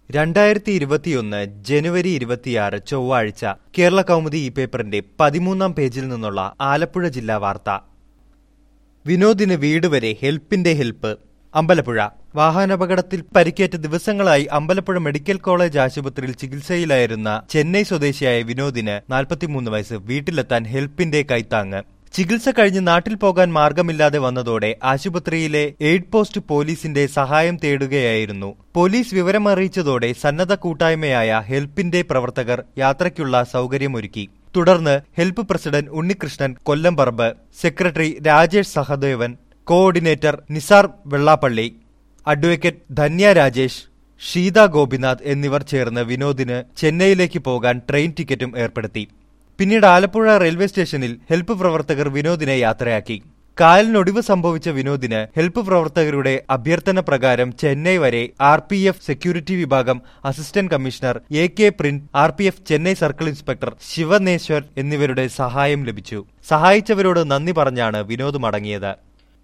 രണ്ടായിരത്തി ഇരുപത്തിയൊന്ന് ജനുവരി ഇരുപത്തിയാറ് ചൊവ്വാഴ്ച കേരള കൗമുദി ഈ പേപ്പറിന്റെ പതിമൂന്നാം പേജിൽ നിന്നുള്ള ആലപ്പുഴ ജില്ലാ വാർത്ത വിനോദിന് വീട് വരെ ഹെൽപ്പിന്റെ ഹെൽപ്പ് അമ്പലപ്പുഴ വാഹനാപകടത്തിൽ പരിക്കേറ്റ ദിവസങ്ങളായി അമ്പലപ്പുഴ മെഡിക്കൽ കോളേജ് ആശുപത്രിയിൽ ചികിത്സയിലായിരുന്ന ചെന്നൈ സ്വദേശിയായ വിനോദിന് നാൽപ്പത്തിമൂന്ന് വയസ്സ് വീട്ടിലെത്താൻ ഹെൽപ്പിന്റെ കൈത്താങ്ങ് ചികിത്സ കഴിഞ്ഞ് നാട്ടിൽ പോകാൻ മാർഗമില്ലാതെ വന്നതോടെ ആശുപത്രിയിലെ എയ്ഡ് പോസ്റ്റ് പോലീസിന്റെ സഹായം തേടുകയായിരുന്നു പോലീസ് വിവരമറിയിച്ചതോടെ സന്നദ്ധ കൂട്ടായ്മയായ ഹെൽപ്പിന്റെ പ്രവർത്തകർ യാത്രയ്ക്കുള്ള സൗകര്യമൊരുക്കി തുടർന്ന് help president Unnikrishnan Kollamparambu secretary Rajesh Sahadevan coordinator Nisar Vellappally advocate Dhanya Rajesh Sheetha Gopinath എന്നിവർ ചേർന്ന് വിനോദിന് ചെന്നൈയിലേക്ക് പോകാൻ ട്രെയിൻ ടിക്കറ്റും ഏർപ്പെടുത്തി പിന്നീട് ആലപ്പുഴ റെയിൽവേ സ്റ്റേഷനിൽ ഹെൽപ്പ് പ്രവർത്തകർ വിനോദിനെ യാത്രയാക്കി കാലിനൊടിവ് സംഭവിച്ച വിനോദിന് ഹെൽപ്പ് പ്രവർത്തകരുടെ അഭ്യർത്ഥന പ്രകാരം ചെന്നൈ വരെ ആർ പി എഫ് സെക്യൂരിറ്റി വിഭാഗം assistant commissioner A K print R P F Chennai circle inspector Sivaneswar എന്നിവരുടെ സഹായം ലഭിച്ചു സഹായിച്ചവരോട് നന്ദി പറഞ്ഞാണ് വിനോദ് മടങ്ങിയത്